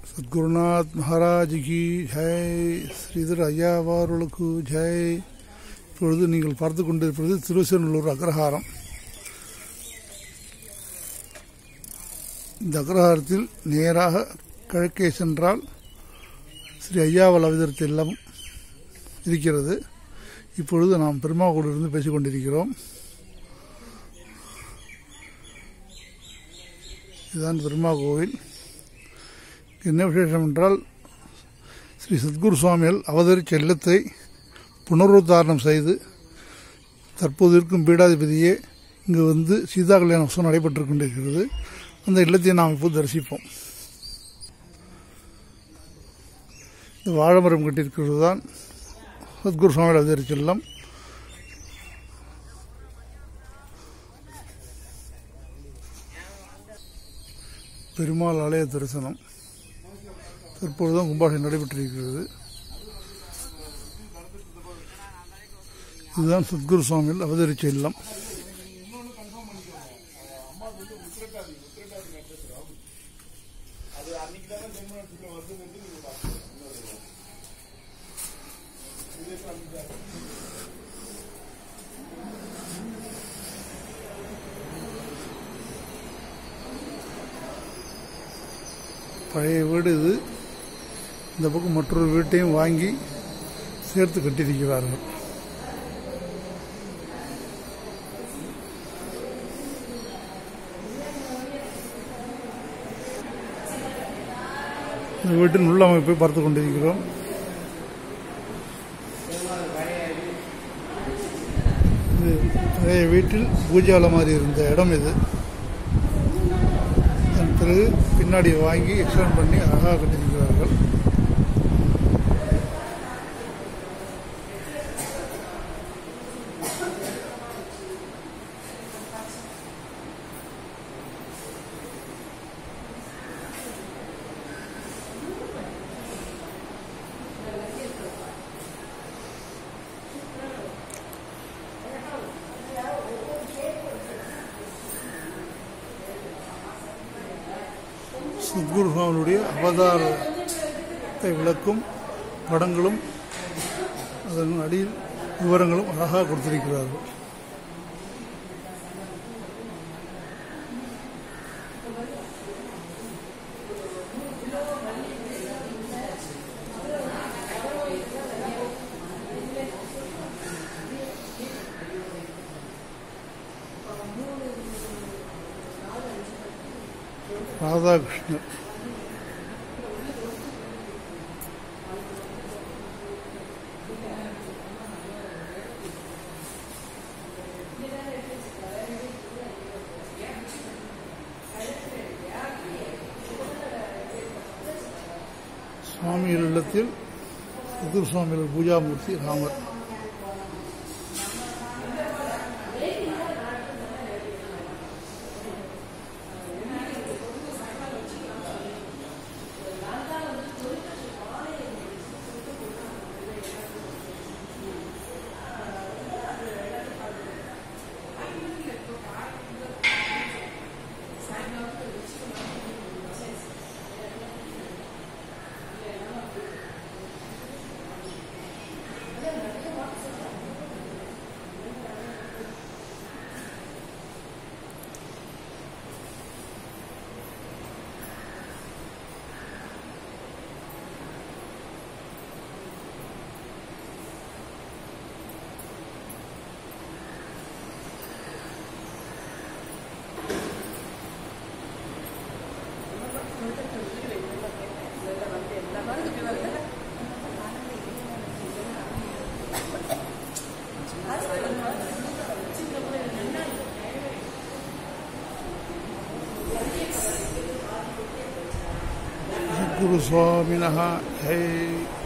சத்குருநாத் மகாராஜ் கி ஜெய் ஸ்ரீதர் ஐயா அவர்களுக்கு ஜெய் இப்பொழுது நீங்கள் பார்த்து கொண்டிருப்பது திருச்செந்தூர் அக்ரஹாரம் இந்த அக்ரஹாரத்தில் நேராக கிழக்கே சென்றால் ஸ்ரீ ஐயாவல் அவதரித்த இல்லம் இருக்கிறது இப்பொழுது நாம் பெருமாகூடிலிருந்து பேசிக் கொண்டிருக்கிறோம் இதுதான் பெருமா கோவில் என்ன விசேஷம் என்றால் ஸ்ரீ சத்குரு சுவாமிகள் அவதரித்த இல்லத்தை புனருத்தாரணம் செய்து தற்போது இருக்கும் பீடாதிபதியே இங்கு வந்து சீதா கல்யாண உற்சவம் நடைபெற்று கொண்டிருக்கிறது அந்த இல்லத்தை நாம் இப்போது தரிசிப்போம் இந்த வாழைமரம் கட்டியிருக்கிறது தான் சத்குரு சுவாமிகள் அவதரித்த இல்லம் பெருமாள் ஆலய தரிசனம் தற்பொழுதுதான் கும்பாஷம் நடைபெற்றிருக்கிறது இதுதான் சத்குரு சுவாமிகள் அவதரிச்ச இல்லம் பழைய வீடு இது இந்த பக்கம் மற்றொரு வீட்டையும் வாங்கி சேர்த்து கட்டியிருக்கிறார்கள் இந்த வீட்டின் உள்ளமைப்பை பார்த்து கொண்டிருக்கிறோம் இது பழைய வீட்டில் பூஜால மாதிரி இருந்த இடம் இது அதன் பிறகு பின்னாடி வாங்கி எக்ஸ்டெண்ட் பண்ணி அழகாக கட்டியிருக்கிறார்கள் சத்குரு சுவாமியுடைய அவதாரத்தை விளக்கும் படங்களும் அதன் அடியில் விவரங்களும் அழகாக கொடுத்திருக்கிறார்கள் ராதாகிருஷ்ணர் சுவாமிகள் இல்லத்தில் சதுர் சுவாமிகள் பூஜாமூர்த்தி ராமர் गुरु स्वामिनः जय